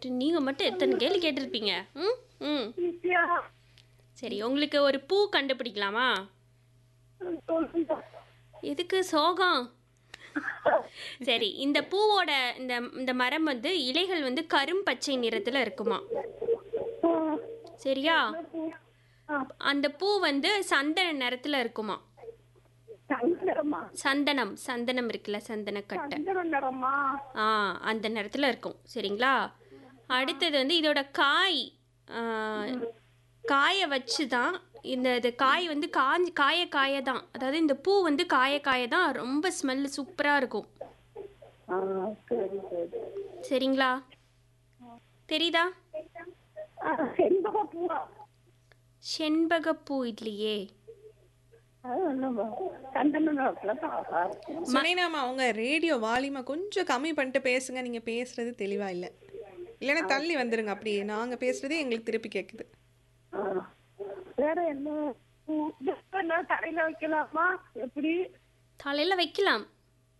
நீங்க மட்டும் எத்தனை கேள்வி கேட்டிருப்பீங்க ம் ம் ஈஸியா சரி உங்களுக்கு ஒரு பூ கண்டுபிடிக்கலாமா சொல்லுங்க எதுக்கு சோகம் சரி இந்த பூவோட இந்த இந்த மரம் வந்து இலைகள் வந்து கரும் பச்சை நிறத்துல இருக்குமா ஆ, சரியா ஆ, அந்த பூ வந்து சந்தன நிறத்துல இருக்குமா சங்கரமா சந்தனம் சந்தனம் இருக்குல்ல சந்தனக்கட்டை சங்கர நிறமா ஆ அந்த நிறத்துல இருக்கும் சரிங்களா அடுத்தது வந்து இதோட காய் ஆ, காய வச்சு தான் இந்த இது காய் வந்து காஞ்சி காய காய தான் அதாவது இந்த பூ வந்து காய காய தான் ரொம்ப ஸ்மெல் சூப்பராக இருக்கும் ஆ, சரி சரி சரிங்களா தெரியுதா ஆ, செண்பக பூவா செண்பகப்பூ இல்லையே அது என்னவா? சந்தன நிறத்துல தான் அழகா இருக்கும். சுனைனாமா உங்க ரேடியோ வால்யூமை கொஞ்சம் கம்மி பண்ணிட்டு பேசுங்க நீங்க பேசுறது தெளிவா இல்ல இல்லைன்னா தள்ளி வந்துருங்க அப்படியே நாங்க பேசுறதே எங்களுக்கு திருப்பி கேக்குது ஆ. வேற என்ன பூ? இது என்ன தரையில வைக்கலாமா எப்படி தலையில் வைக்கலாம்